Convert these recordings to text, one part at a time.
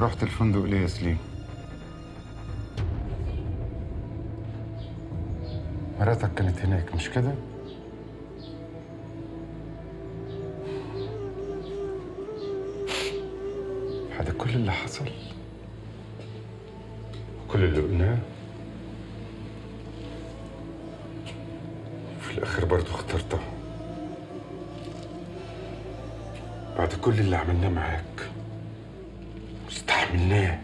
رحت الفندق ليه يا سليم؟ مراتك كانت هناك مش كده؟ هذا كل اللي حصل وكل اللي قلناه وفي الآخر برضه اخترتها بعد كل اللي عملناه معاك استحملناه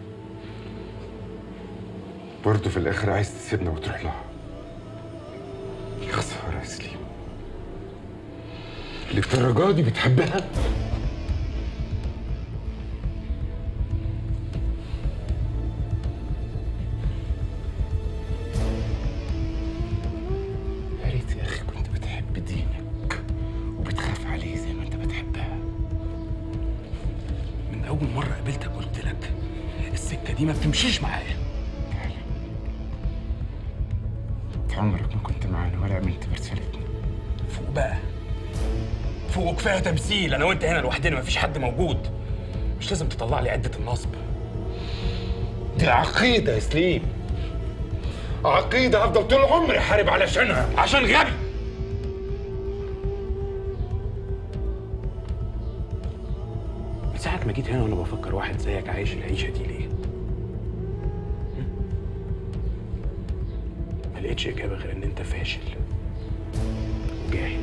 برضه في الآخر عايز تسيبنا وتروح لها يا خسارة يا سليم للدرجة دي بتحبها؟ يا ريت يا أخي كنت بتحب دينك وبتخاف عليه زي ما أنت بتحبها من اول مره قابلتك قلت لك السكه دي ما بتمشيش معايا أنت عمرك ما كنت معانا ولا عملت برسالتنا فوق بقى فوق كفايه تمثيل انا وانت هنا لوحدنا مفيش حد موجود مش لازم تطلع لي عده النصب دي عقيدة يا سليم عقيدة هفضل طول عمري حارب علشانها عشان غبي من ساعة ما جيت هنا وانا بفكر واحد زيك عايش العيشة دي ليه؟ هم؟ ما لقيتش إجابة غير إن أنت فاشل وجاهل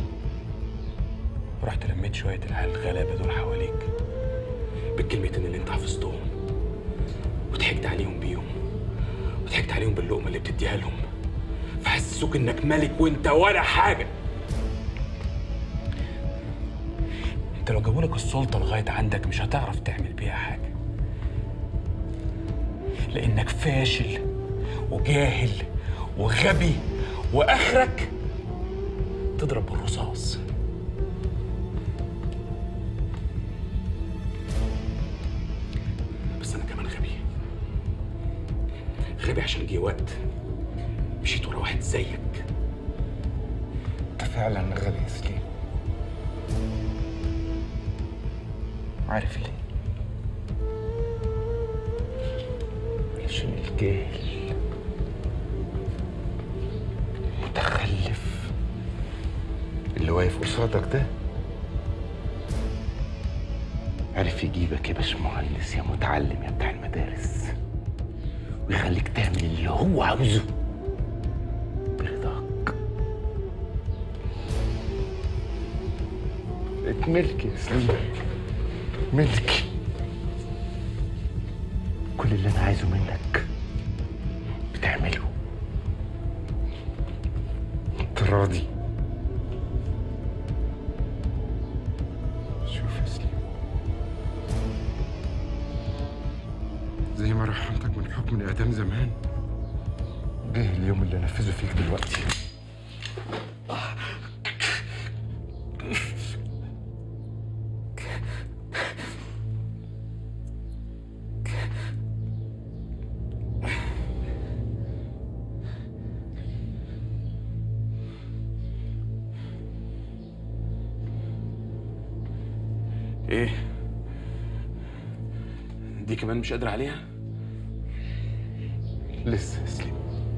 رحت لميت شوية العيال الغلابة دول حواليك بالكلمتين اللي أنت حافظتهم وضحكت عليهم بيهم وضحكت عليهم باللقمة اللي بتديها لهم فحسسوك إنك ملك وأنت ولا حاجة انت لو جابولك السلطة لغاية عندك مش هتعرف تعمل بيها حاجة لأنك فاشل وجاهل وغبي وآخرك تضرب بالرصاص بس أنا كمان غبي غبي عشان جه وقت مشيت ورا واحد زيك أنت فعلا غبي يا سليم عارف ليه؟ علشان الجاهل متخلف اللي واقف قصادك ده عرف يجيبك يا باشمهندس يا متعلم يا بتاع المدارس ويخليك تعمل اللي هو عاوزه برضاك بقيت ملكي يا سليم ملكي كل اللي انا عايزه منك بتعمله انت راضي شوف يا سليم زي ما رحمتك من حكم الاعدام زمان جه اليوم اللي انفذه فيك دلوقتي إيه؟ دي كمان مش قادر عليها؟ لسه يا سليم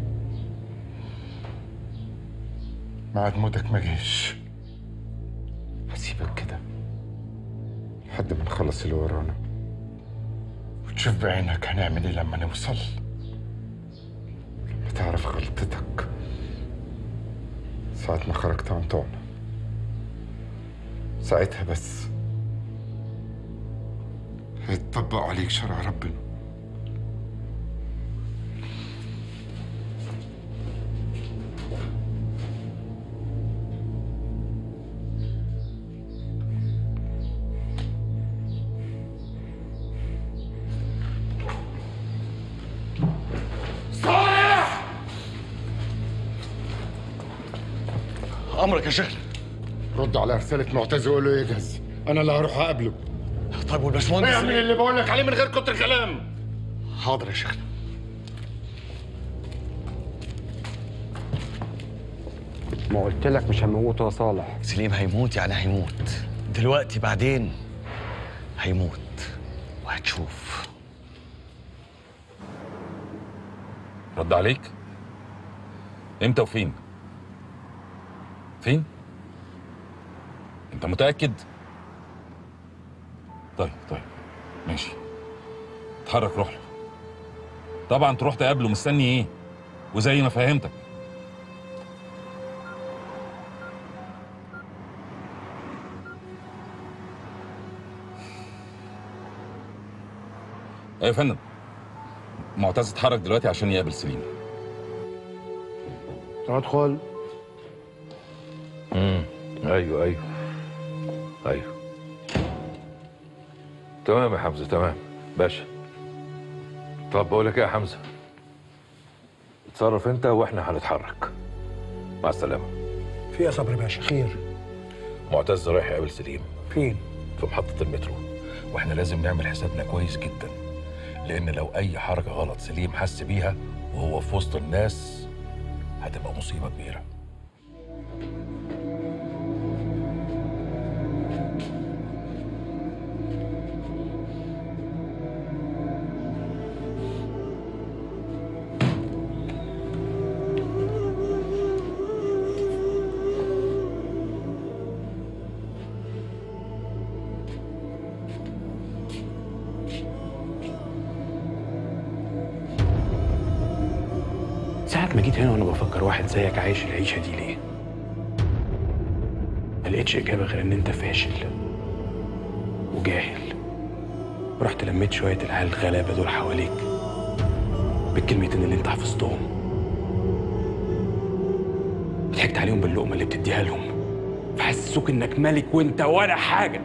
ميعاد موتك ما جاش هسيبك كده لحد ما نخلص اللي ورانا وتشوف بعينك هنعمل ايه لما نوصل لما تعرف غلطتك ساعة ما خرجت عن طعنا ساعتها بس هيتطبق عليك شرع ربنا امرك يا شيخنا رد على رسالة معتز وقول له يجهز أنا اللي هروح أقابله طيب والباشمهندس اعمل اللي بقول لك عليه من غير كتر كلام حاضر يا شيخنا ما قلت لك مش هموته يا صالح سليم هيموت يعني هيموت دلوقتي بعدين هيموت وهتشوف رد عليك امتى وفين فين انت متاكد طيب طيب ماشي اتحرك روح له طبعا تروح تقابله مستني ايه وزي ما فهمتك ايه يا فندم معتز اتحرك دلوقتي عشان يقابل سليم ادخل ايوه ايوه ايوه تمام يا حمزه تمام باشا طب بقول لك ايه يا حمزه اتصرف انت واحنا هنتحرك مع السلامه في يا صبري باشا خير معتز رايح يقابل سليم فين في محطه المترو واحنا لازم نعمل حسابنا كويس جدا لان لو اي حركه غلط سليم حس بيها وهو في وسط الناس هتبقى مصيبه كبيره ساعة ما جيت هنا وانا بفكر واحد زيك عايش العيشة دي ليه؟ ما لقيتش إجابة غير إن أنت فاشل وجاهل رحت لميت شوية العيال الغلابة دول حواليك بالكلمتين اللي أنت حفظتهم ضحكت عليهم باللقمة اللي بتديها لهم فحسسوك إنك ملك وأنت ولا حاجة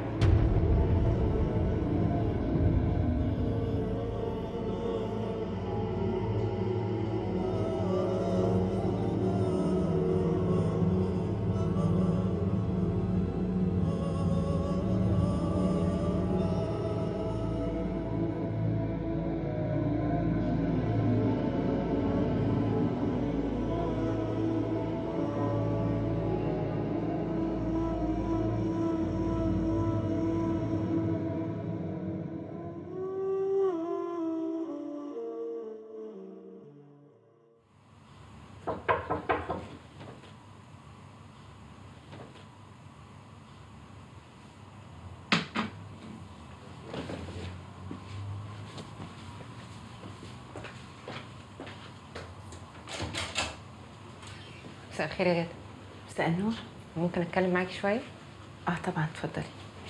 مساء الخير يا غادة مساء النور ممكن اتكلم معاكي شويه اه طبعا اتفضلي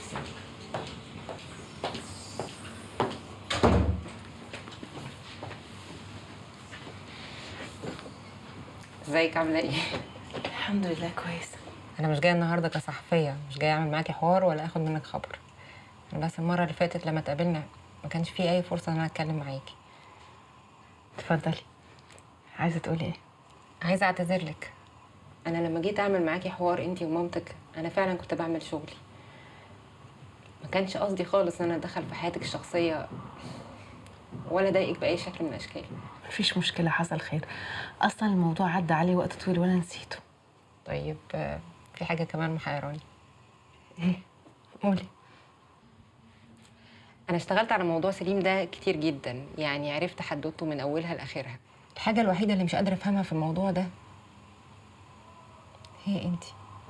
ازيك عامله ايه الحمد لله كويسه انا مش جايه النهارده كصحفيه مش جايه اعمل معاكي حوار ولا اخد منك خبر انا بس المره اللي فاتت لما اتقابلنا ما كانش في اي فرصه ان انا اتكلم معاكي اتفضلي عايزه تقولي ايه عايزه اعتذر لك انا لما جيت اعمل معاكي حوار انتي ومامتك انا فعلا كنت بعمل شغلي ما كانش قصدي خالص ان انا اتدخل في حياتك الشخصيه ولا اضايقك باي شكل من الاشكال مفيش مشكله حصل خير اصلا الموضوع عدى عليه وقت طويل وانا نسيته طيب آه، في حاجه كمان محيراني ايه قولي انا اشتغلت على موضوع سليم ده كتير جدا يعني عرفت حدوته من اولها لاخرها الحاجه الوحيده اللي مش قادره افهمها في الموضوع ده هي انت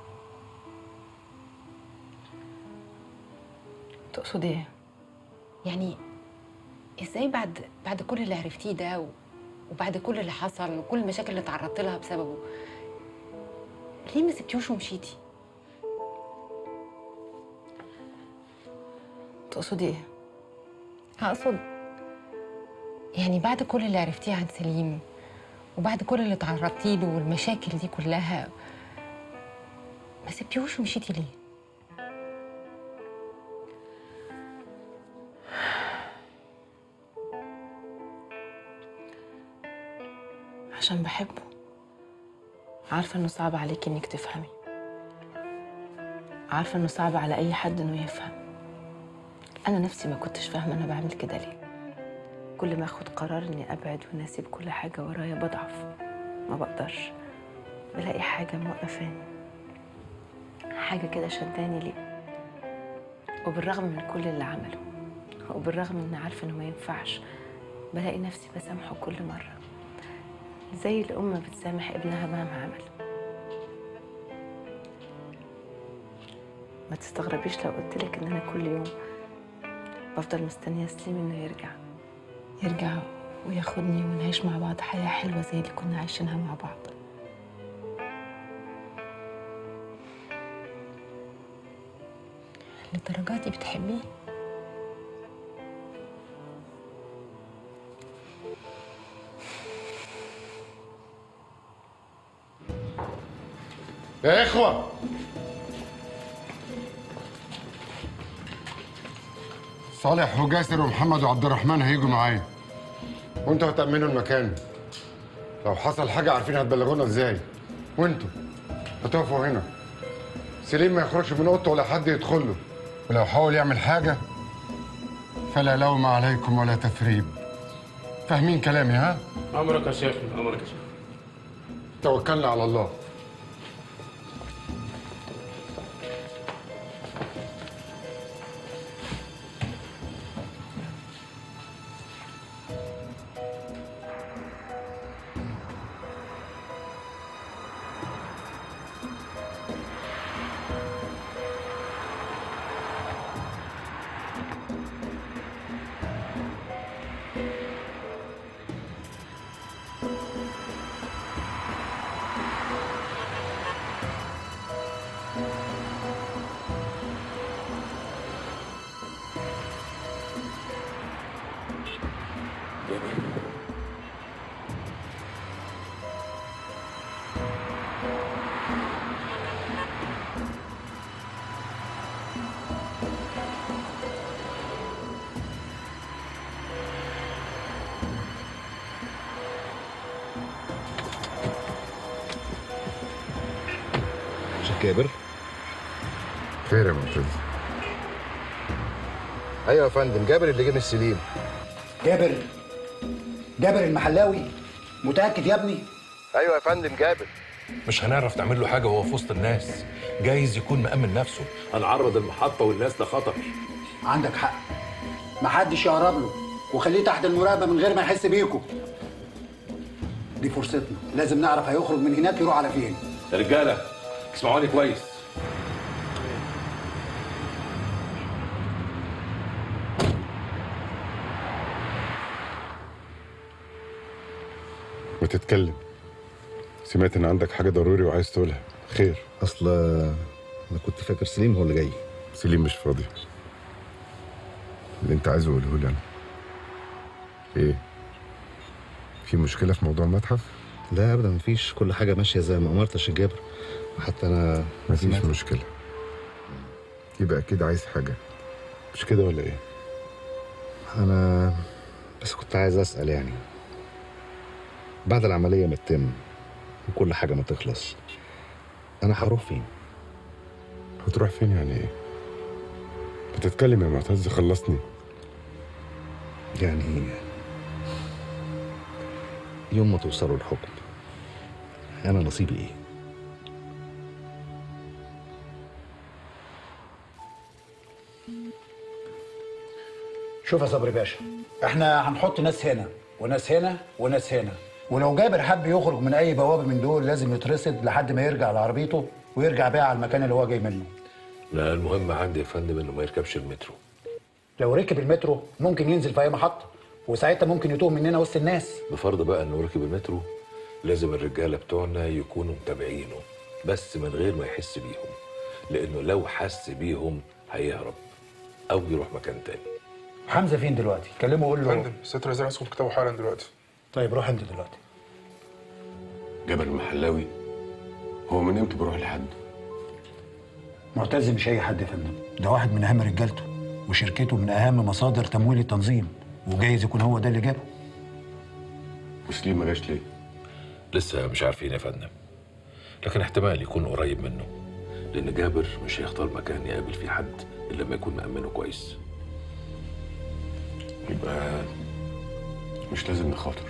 تقصدي ايه يعني ازاي بعد بعد كل اللي عرفتيه ده و- وبعد كل اللي حصل وكل المشاكل اللي تعرضت لها بسببه ليه ما سبتيهوش ومشيتي تقصدي ايه اقصد يعني بعد كل اللي عرفتيه عن سليم وبعد كل اللي تعرضتي له والمشاكل دي كلها ما سبتيهوش ومشيتي ليه عشان بحبه عارفه انه صعب عليكي انك تفهمي عارفه انه صعب على اي حد انه يفهم انا نفسي ما كنتش فاهمه انا بعمل كده ليه كل ما اخد قرار اني ابعد واني اسيب كل حاجه ورايا بضعف ما بقدرش بلاقي حاجه موقفاني حاجه كده شداني ليه وبالرغم من كل اللي عمله وبالرغم إني عارفة إنه ما ينفعش بلاقي نفسي بسامحه كل مرة زي الأم بتسامح ابنها مهما عمل ما تستغربيش لو قلتلك إن أنا كل يوم بفضل مستنية سليم إنه يرجع يرجع وياخدني ونعيش مع بعض حياة حلوة زي اللي كنا عايشينها مع بعض للدرجة دي بتحبيه يا إخوة صالح وجاسر ومحمد وعبد الرحمن هيجوا معايا وانتوا هتأمنوا المكان لو حصل حاجة عارفين هتبلغونا ازاي وانتوا هتقفوا هنا سليم ما يخرجش من اوضته ولا حد يدخل له ولو حاول يعمل حاجة فلا لوم عليكم ولا تثريب فاهمين كلامي ها؟ امرك يا شيخ امرك يا شيخ توكلنا على الله شيخ جابر خير يا معتز ايوه يا فندم جابر اللي جه من السليم جابر جابر المحلاوي متأكد يا ابني ايوه يا فندم جابر مش هنعرف نعمل له حاجه وهو في وسط الناس جايز يكون مأمن نفسه هنعرض المحطه والناس لخطر عندك حق محدش يقرب له وخليه تحت المراقبة من غير ما يحس بيكم دي فرصتنا لازم نعرف هيخرج من هناك يروح على فين يا رجاله اسمعوني كويس ما تتكلم سمعت ان عندك حاجة ضروري وعايز تقولها خير اصل انا كنت فاكر سليم هو اللي جاي سليم مش فاضي اللي انت عايزه قوله لي انا ايه في مشكلة في موضوع المتحف لا ابدا مفيش كل حاجه ماشيه زي ما امرت يا شيخ جابر حتى انا مفيش سمعت- مشكلة يبقى اكيد عايز حاجة مش كده ولا ايه انا بس كنت عايز اسال يعني بعد العمليه ما تتم وكل حاجه ما تخلص انا هروح فين هتروح فين يعني ايه بتتكلم يا معتز خلصني يعني يوم ما توصلوا الحكم انا نصيبي ايه شوف يا صبري باشا احنا هنحط ناس هنا وناس هنا وناس هنا ولو جابر حب يخرج من اي بوابه من دول لازم يترصد لحد ما يرجع لعربيته ويرجع بيها على المكان اللي هو جاي منه لا المهم عندي يا فندم انه ما يركبش المترو لو ركب المترو ممكن ينزل في اي محطه وساعتها ممكن يتوه مننا وسط الناس بفرض بقى انه ركب المترو لازم الرجاله بتوعنا يكونوا متابعينه بس من غير ما يحس بيهم لانه لو حس بيهم هيهرب او يروح مكان تاني حمزه فين دلوقتي كلمه وقول له فندم ست رزاق مسكوا كتابه حالا دلوقتي طيب روح انت دلوقتي جبل المحلاوي هو من امتى بروح لحد معتز مش اي حد يا فندم ده واحد من اهم رجالته وشركته من اهم مصادر تمويل التنظيم وجايز يكون هو ده اللي جابه وسليم ما جاش ليه لسه مش عارفين يا فندم لكن احتمال يكون قريب منه لان جابر مش هيختار مكان يقابل فيه حد الا لما يكون مأمنه كويس يبقى مش لازم نخاطر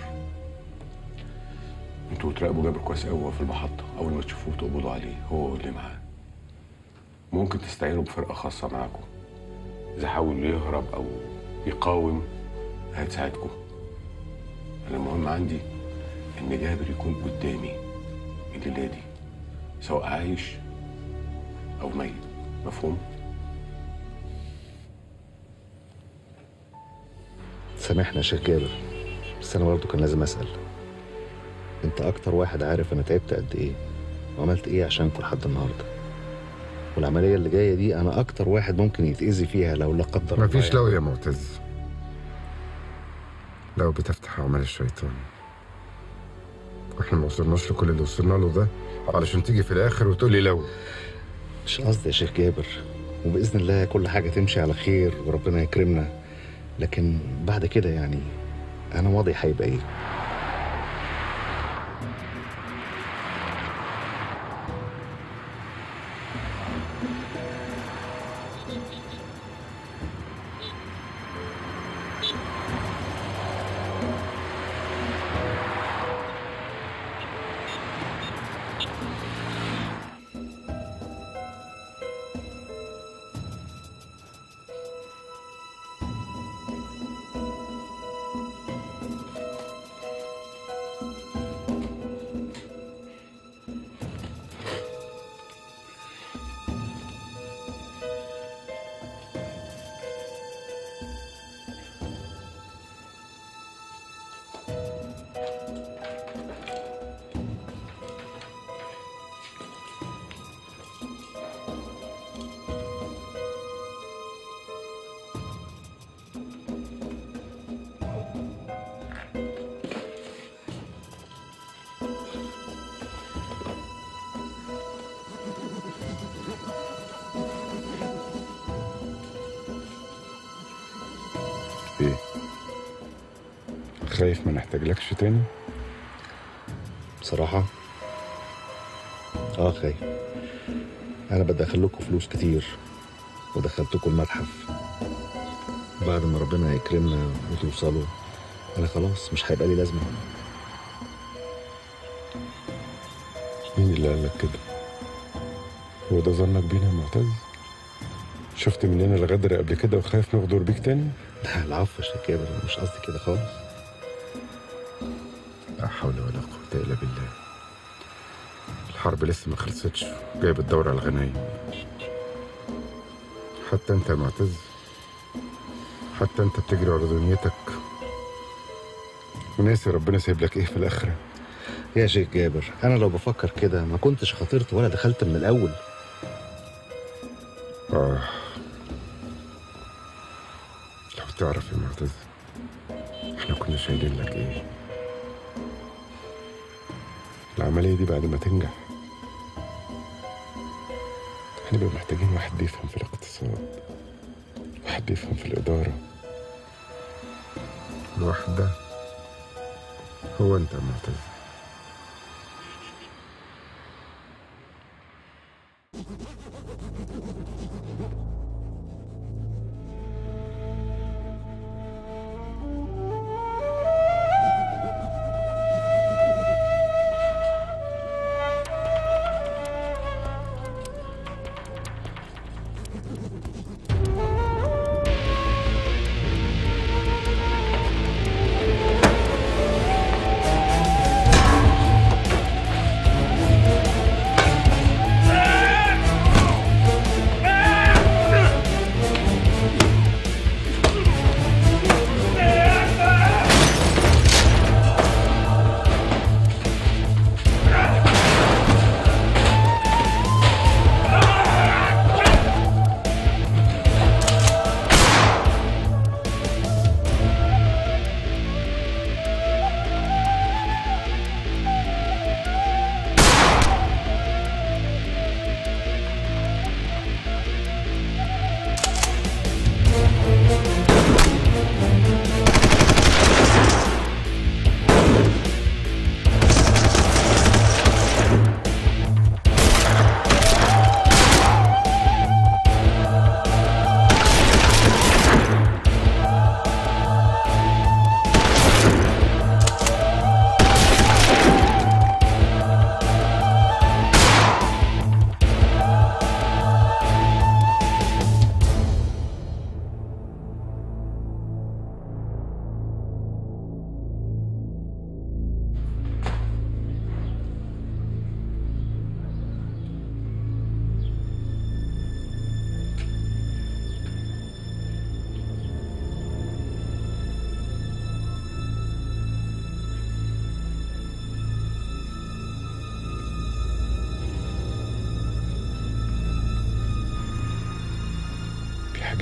انتوا تراقبوا جابر كويس قوي وهو في المحطة أول ما تشوفوه تقبضوا عليه هو واللي معاه ممكن تستعينوا بفرقة خاصة معاكم إذا حاول يهرب أو يقاوم هتساعدكم انا المهم عندي ان جابر يكون قدامي الليله دي سواء عايش او ميت مفهوم سامحنا يا شيخ جابر بس انا برضه كان لازم اسال انت اكتر واحد عارف انا تعبت قد ايه وعملت ايه عشانكم لحد النهارده والعمليه اللي جايه دي انا اكتر واحد ممكن يتاذي فيها لو لا قدر الله مفيش يعني. لو يا معتز لو بتفتح عمل الشيطان واحنا ما وصلناش لكل اللي وصلنا له ده علشان تيجي في الاخر وتقول لي لو مش قصدي يا شيخ جابر وباذن الله كل حاجه تمشي على خير وربنا يكرمنا لكن بعد كده يعني انا وضعي هيبقى ايه ايه خايف ما نحتاجلكش تاني بصراحه اه خايف انا بدخل لكم فلوس كتير ودخلتكم المتحف بعد ما ربنا هيكرمنا وتوصلوا انا خلاص مش هيبقى لي لازمه مين اللي قال لك كده هو ده ظنك بينا يا معتز شفت مننا الغدر قبل كده وخايف نغدر بيك تاني لا العفو يا شيخ جابر مش قصدي كده خالص لا حول ولا قوة إلا بالله الحرب لسه ما خلصتش جايب الدورة على الغنايم حتى أنت يا معتز حتى أنت بتجري ورا دنيتك وناسي ربنا سايب لك إيه في الآخرة يا شيخ جابر انا لو بفكر كده ما كنتش خاطرت ولا دخلت من الاول آه لو تعرف يا معتز احنا كنا شايلين لك ايه العملية دي بعد ما تنجح هنبقى محتاجين واحد بيفهم في الاقتصاد واحد بيفهم في الإدارة الواحد ده هو أنت يا معتز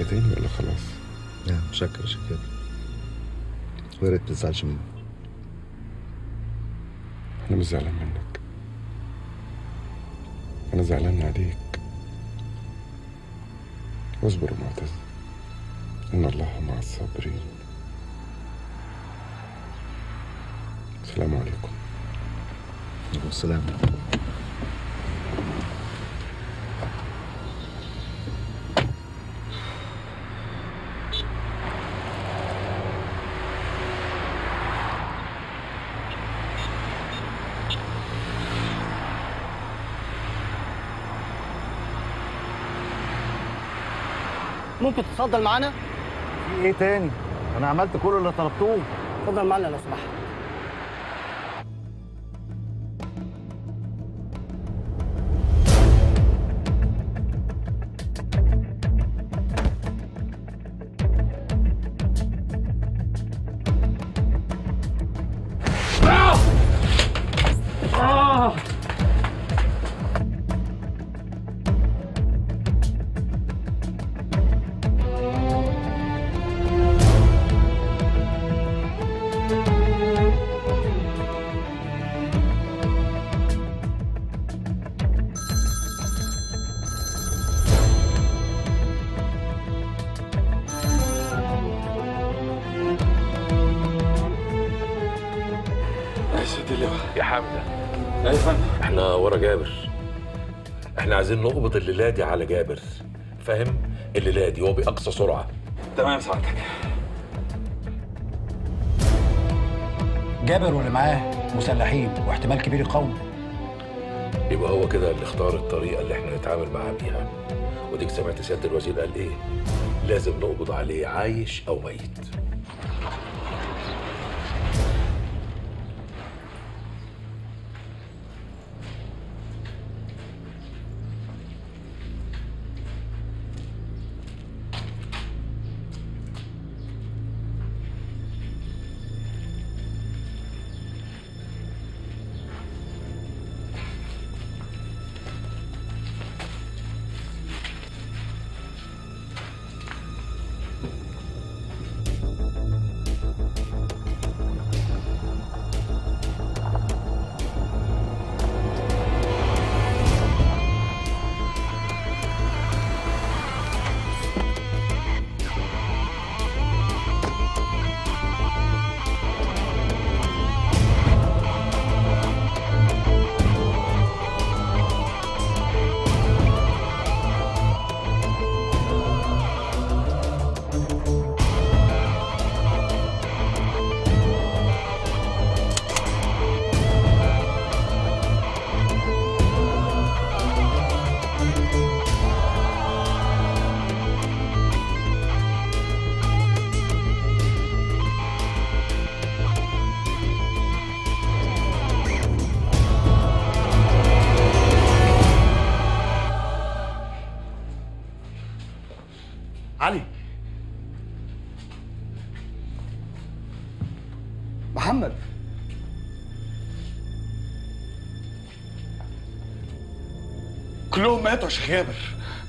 حاجة تاني ولا خلاص؟ لا متشكر يا شكابر ويا ريت ما تزعلش مني أنا مش زعلان منك أنا زعلان عليك اصبر يا معتز إن الله مع الصابرين السلام عليكم عليكم السلام ممكن تتفضل معانا؟ في ايه تاني؟ انا عملت كل اللي طلبتوه اتفضل معانا لو سمحت يا سيدي اللواء يا حمزه يا فندم احنا ورا جابر احنا عايزين نقبض الليله دي على جابر فاهم الليله دي وباقصى سرعه تمام سعادتك جابر واللي معاه مسلحين واحتمال كبير يقاوموا يبقى هو كده اللي اختار الطريقه اللي احنا نتعامل معاه بيها وديك سمعت سياده الوزير قال ايه لازم نقبض عليه عايش او ميت علي محمد كلهم ماتوا يا شيخ جابر